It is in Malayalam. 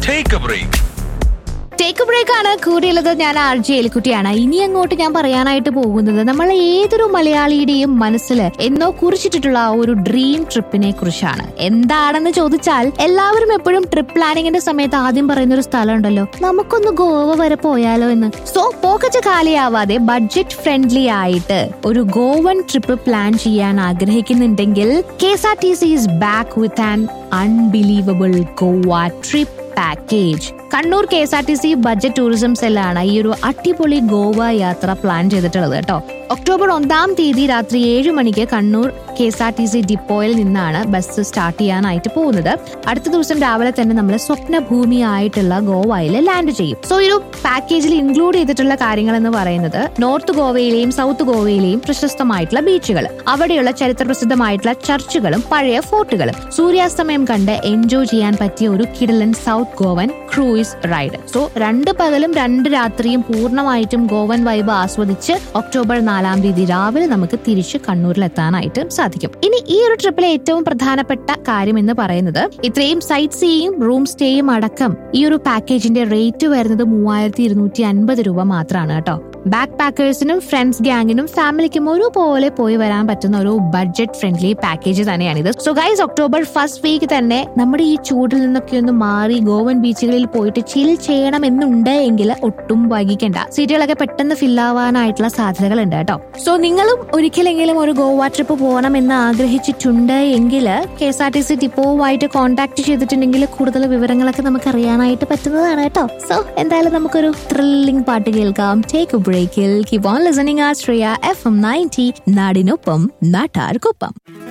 take a break take break ആണ് കൂടിയുള്ളത് ഞാൻ ആർ ജെ എലിക്കുട്ടിയാണ് ഇനി അങ്ങോട്ട് ഞാൻ പറയാനായിട്ട് പോകുന്നത് നമ്മൾ ഏതൊരു മലയാളിയുടെയും മനസ്സിൽ എന്നോ കുറിച്ചിട്ടുള്ള ആ ഒരു ഡ്രീം ട്രിപ്പിനെ കുറിച്ചാണ് എന്താണെന്ന് ചോദിച്ചാൽ എല്ലാവരും എപ്പോഴും ട്രിപ്പ് പ്ലാനിങ്ങിന്റെ സമയത്ത് ആദ്യം പറയുന്ന ഒരു സ്ഥലം ഉണ്ടല്ലോ നമുക്കൊന്ന് ഗോവ വരെ പോയാലോ എന്ന് സോ പോക്കറ്റ് കാലിയാവാതെ ബഡ്ജറ്റ് ഫ്രണ്ട്ലി ആയിട്ട് ഒരു ഗോവൻ ട്രിപ്പ് പ്ലാൻ ചെയ്യാൻ ആഗ്രഹിക്കുന്നുണ്ടെങ്കിൽ K S R T C is back with an unbelievable Goa trip package Kannur K S R T C budget tourism സെല്ലാണ് ഈ ഒരു അടിപൊളി ഗോവ യാത്ര പ്ലാൻ ചെയ്തിട്ടുള്ളത് കേട്ടോ ഒക്ടോബർ ഒന്നാം തീയതി രാത്രി ഏഴ് മണിക്ക് Kannur K S R T C ഡിപ്പോയിൽ നിന്നാണ് ബസ് സ്റ്റാർട്ട് ചെയ്യാനായിട്ട് പോകുന്നത് അടുത്ത ദിവസം രാവിലെ തന്നെ നമ്മൾ സ്വപ്നഭൂമി ആയിട്ടുള്ള ഗോവയിൽ ലാൻഡ് ചെയ്യും സോ ഈ ഒരു പാക്കേജിൽ ഇൻക്ലൂഡ് ചെയ്തിട്ടുള്ള കാര്യങ്ങൾ എന്ന് പറയുന്നത് നോർത്ത് ഗോവയിലെയും സൗത്ത് ഗോവയിലെയും പ്രശസ്തമായിട്ടുള്ള ബീച്ചുകൾ അവിടെയുള്ള ചരിത്ര പ്രസിദ്ധമായിട്ടുള്ള ചർച്ചുകളും പഴയ ഫോർട്ടുകളും സൂര്യാസ്തമയം കണ്ട് എൻജോയ് ചെയ്യാൻ പറ്റിയ ഒരു കിടലൻ south Goan cruise ride so രണ്ട് പകലും രണ്ട് രാത്രിയും പൂർണ്ണമായിട്ടും ഗോവൻ വൈബ് ആസ്വദിച്ച് ഒക്ടോബർ നാലാം തീയതി രാവിലെ നമുക്ക് തിരിച്ച് കണ്ണൂരിൽ എത്താനായിട്ട് സാധിക്കും ഇനി ഈ ഒരു ട്രിപ്പിലെ ഏറ്റവും പ്രധാനപ്പെട്ട കാര്യം എന്ന് പറയുന്നത് ഇത്രയും സൈറ്റ് സീയും റൂം സ്റ്റേയും അടക്കം ഈ ഒരു പാക്കേജിന്റെ റേറ്റ് വരുന്നത് മൂവായിരത്തി ഇരുന്നൂറ്റി അൻപത് രൂപ മാത്രമാണ് കേട്ടോ ബാക്ക് പാക്കേഴ്സിനും ഫ്രണ്ട്സ് ഗ്യാങ്ങിനും ഫാമിലിക്കും ഒരുപോലെ പോയി വരാൻ പറ്റുന്ന ഒരു ബഡ്ജറ്റ് ഫ്രണ്ട്ലി പാക്കേജ് തന്നെയാണിത് so guys October first week തന്നെ നമ്മുടെ ഈ ചൂടിൽ നിന്നൊക്കെ ഒന്ന് മാറി ഗോവൻ ബീച്ചുകളിൽ പോയിട്ട് ചിൽ ചെയ്യണം എന്നുണ്ട് എങ്കിൽ ഒട്ടും വൈകിക്കണ്ട സീറ്റുകളൊക്കെ പെട്ടെന്ന് ഫിൽ ആവാനായിട്ടുള്ള സാധ്യതകളുണ്ട് കേട്ടോ സോ നിങ്ങളും ഒരിക്കലെങ്കിലും ഒരു ഗോവ ട്രിപ്പ് പോകണം എന്ന് ആഗ്രഹിച്ചിട്ടുണ്ട് എങ്കിൽ K S R T C ഡിപ്പോവുമായിട്ട് കോൺടാക്ട് ചെയ്തിട്ടുണ്ടെങ്കിൽ കൂടുതൽ വിവരങ്ങളൊക്കെ നമുക്ക് അറിയാനായിട്ട് പറ്റുന്നതാണ് കേട്ടോ സോ എന്തായാലും നമുക്കൊരു ത്രില്ലിംഗ് പാട്ട് കേൾക്കാം ടേക്ക് ബ്രേക്കിൽ കീപ് ഓൺ ലിസണിംഗ് ആ ശ്രേയ എഫ് എം നയൻറ്റി നാടിനൊപ്പം നാട്ടാർക്കൊപ്പം